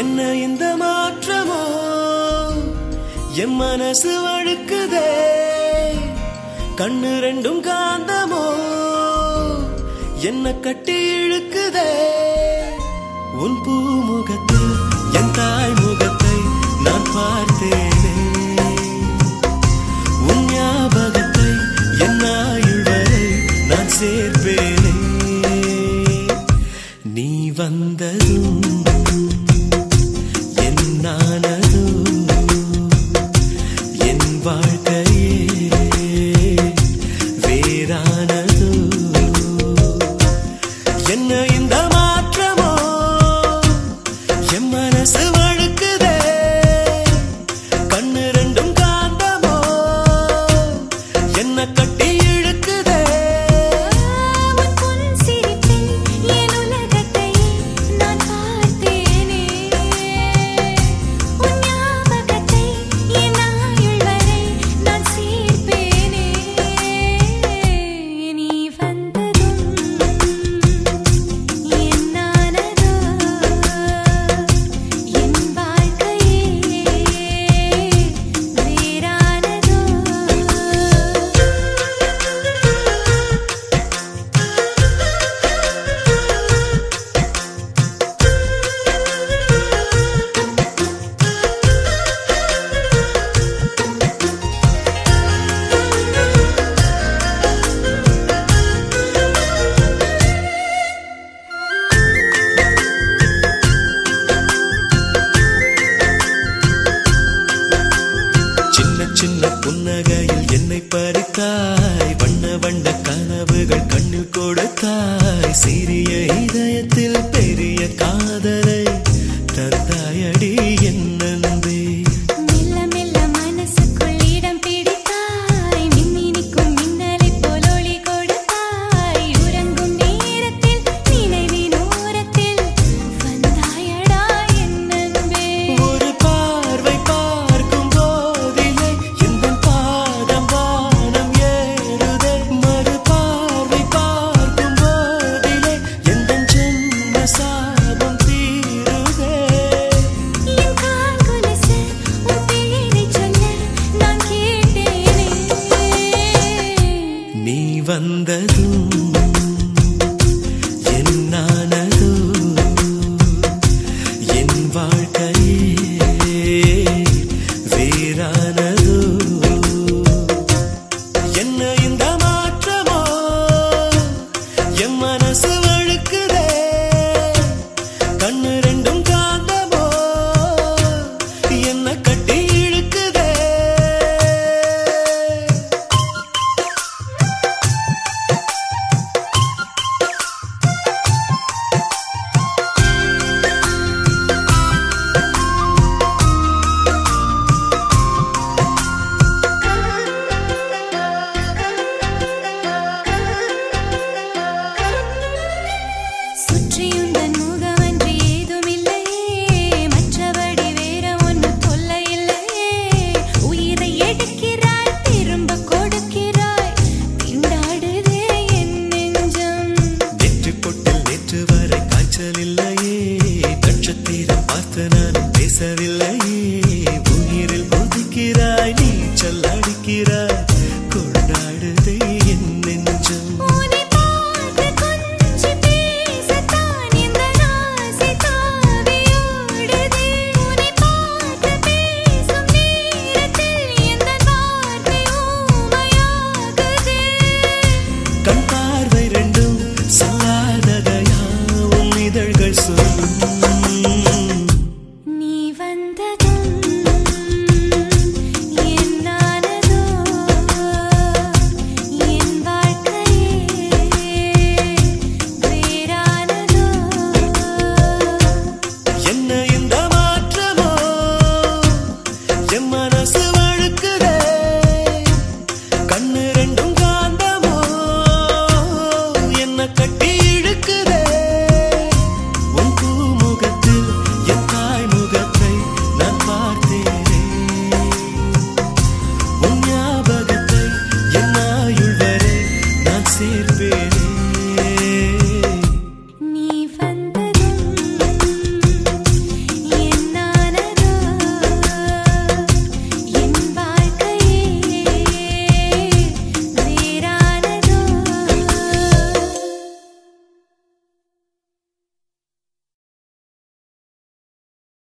என்ன இந்த மாற்றமோ என் மனசு வழுக்குதே கண்ணு ரெண்டும் காந்தமோ என்ன கட்டி இழுக்குதே உன் பூமுகத்தில் என் தாய் முகத்தை நான் பார்த்தேனே உன் ஞாபகத்தை என் ஆயுள் வரை நான் சேர்ப்பேனே நீ வந்ததும் என் நானதும் என் வாழ்க்கையே வேறானதோ என்ன இந்த மாற்றமோ என் மனசு வழுக்குதே கண்ணு ரெண்டும் காந்தமோ என்ன கட்டி இழுக்குதே உன் பொன் சிரிப்பில் என் உலகத்தை நான் பார்த்தேனே உன் ஞாபகத்தை என் ஆயுள் வரை நான் சேர்ப்பேனே நீ வந்ததும் என் நானதோ என் வாழ்க்கையே வேறானதோ சின்ன சின்ன புன்னகையில் என்னை பறித்தாய் வண்ண வண்ண கனவுகள் கண்ணில் கொடுத்தாய் சிறிய இதயத்தில் பெரிய காதலை தந்தாயடி என் நன்பே மெல்ல மெல்ல மனசுக்குள் இடம் பிடித்தாய் மின்னினிக்கும் மின்னலைப் போல் ஒளி கொடுத்தாய் உறங்கும் நேரத்தில் நினைவின் ஓரத்தில் வந்தாயடா என் அன்பே ஒரு பார்வை பார்க்கும் போதிலே எந்த பாதம் வானம் ஏறுதே மறு பார்வை பார்க்கும் போதிலே எந்த ஜென்ம சாபம் தீருதே என் கால் கொலுசு உன் பெயரைச் சொல்ல நான் கேட்டேனே நீ வந்ததும் என் நானதோ என் வாழ்க்கையே வேறானதோ என்ன இந்த மாற்றமோ என் மனசு வழுக்குதே கண்ணு ரெண்டும் காந்தமோ என்ன கட்டி இழுக்குதே சுற்றியுந்தன் முகமன்றி ஏதுமில்லையே மற்றபடி வேற ஒன்றும் தொல்லை இல்லையே உயிரை எடுக்கிறாய் திரும்ப கொடுக்கிறாய் திண்டாடுதே என் நெஞ்சம் நெற்று பொட்டில் நேற்று வரை காய்ச்சல் இல்லையே நட்சத்திரம் பார்த்து நான் பேசவில்லையே உயிரில் ஒதுக்கிறாய் நீச்சல் அடிக்கிறாய் கொண்டாடுதே என் நெஞ்சம் உன்னை பார்த்து கொஞ்சி பேசத்தான் இந்த ஆசை தாவியோடுதே உன்னை பார்த்து பேசும் நேரத்தில் இந்த வார்த்தை ஊமையாகுதே கண்